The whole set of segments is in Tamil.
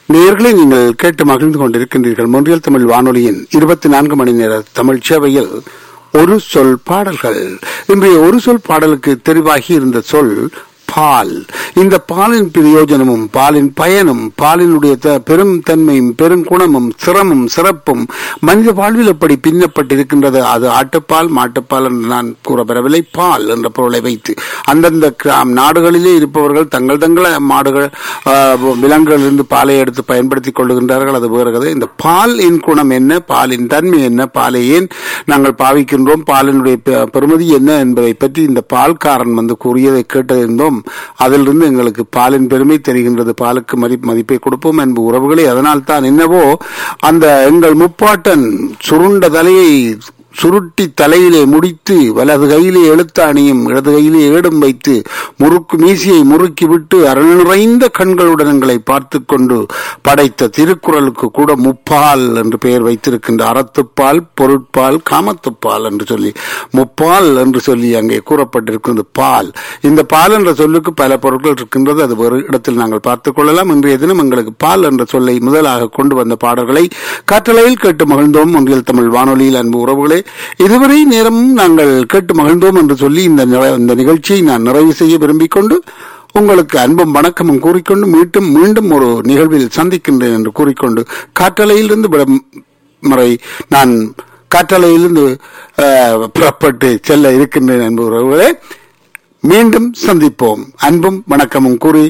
நேயர்களை நீங்கள் கேட்டு மகிழ்ந்து கொண்டிருக்கின்றீர்கள் மொன்றியல் தமிழ் வானொலியின் இருபத்தி நான்கு மணி நேர தமிழ் சேவையில் ஒரு சொல் பாடல்கள் இன்றைய ஒரு சொல் பாடலுக்கு தெரிவாகி இருந்த சொல் பால் இந்த பாலின் பிரயோஜனமும் பாலின் பயனும் பாலினுடைய த- பெரும் தன்மையும் பெருங்குணமும் சிரமும் சிறப்பும் மனித வாழ்வில் எப்படி பின்னப்பட்டிருக்கின்றது அது ஆட்டுப்பால் மாட்டுப்பால் என்று நான் கூறப்பெறவில்லை பால் என்ற பொருளை வைத்து அந்தந்த கிராம் நாடுகளிலே இருப்பவர்கள் தங்கள் தங்கள மாடுகள் ஆ, விலங்குகளிலிருந்து பாலை எடுத்து பயன்படுத்திக் கொள்ளுகின்றார்கள் அது வேறு கதை இந்த பாலின் குணம் என்ன பாலின் தன்மை என்ன பாலை ஏன் நாங்கள் பாவிக்கின்றோம் பாலினுடைய பெ- பெறுமதி என்ன என்பதை பற்றி இந்த பால்காரன் வந்து கூறியதை கேட்டிருந்தோம் அதிலிருந்து எங்களுக்கு பாலின் பெருமை தெரிகின்றது பாலுக்கு மதி மதிப்பை கொடுப்போம் என்பது உறவுகளே அதனால் தான் என்னவோ அந்த எங்கள் முப்பாட்டன் சுருண்ட தலையை சுருட்டி தலையிலே முடித்து வலது கையிலே எழுத்தாணியும் இடது கையிலே ஏடும் வைத்து முறுக்கு மீசியை முறுக்கி விட்டு அருள் நிறைந்த கண்களுடன் எங்களை பார்த்து கொண்டு படைத்த திருக்குறளுக்கு கூட முப்பால் என்று பெயர் வைத்திருக்கின்ற அறத்துப்பால் பொருட்பால் காமத்துப்பால் என்று சொல்லி முப்பால் என்று சொல்லி அங்கே கூறப்பட்டிருக்கிறது பால் இந்த பால் என்ற சொல்லுக்கு பல பொருட்கள் இருக்கின்றது அது ஒரு இடத்தில் நாங்கள் பார்த்துக் கொள்ளலாம் இன்றைய தினம் எங்களுக்கு பால் என்ற சொல்லை முதலாக கொண்டு வந்த பாடல்களை காற்றலையில் கேட்டு மகிழ்ந்தோம் ஒன்றியல் தமிழ் வானொலியில் அன்பு உறவுகளே இதுவரை நேரமும் நாங்கள் கேட்டு மகிழ்ந்தோம் என்று சொல்லி இந்த நிற- இந்த நிகழ்ச்சியை நான் நிறைவு செய்ய விரும்பிக் கொண்டு உங்களுக்கு அன்பும் வணக்கமும் கூறிக்கொண்டு மீண்டும் மீண்டும் ஒரு நிகழ்வில் சந்திக்கின்றேன் என்று கூறிக்கொண்டு காற்றலையிலிருந்து விடும் முறை நான் காற்றலையிலிருந்து அஹ், புறப்பட்டு செல்ல இருக்கின்றேன் என்பவர்களே மீண்டும் சந்திப்போம் அன்பும் வணக்கமும் கூறி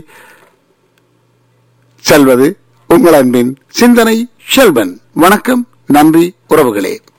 செல்வது உங்கள் அன்பின் சிந்தனை செல்வன் வணக்கம் நன்றி உறவுகளே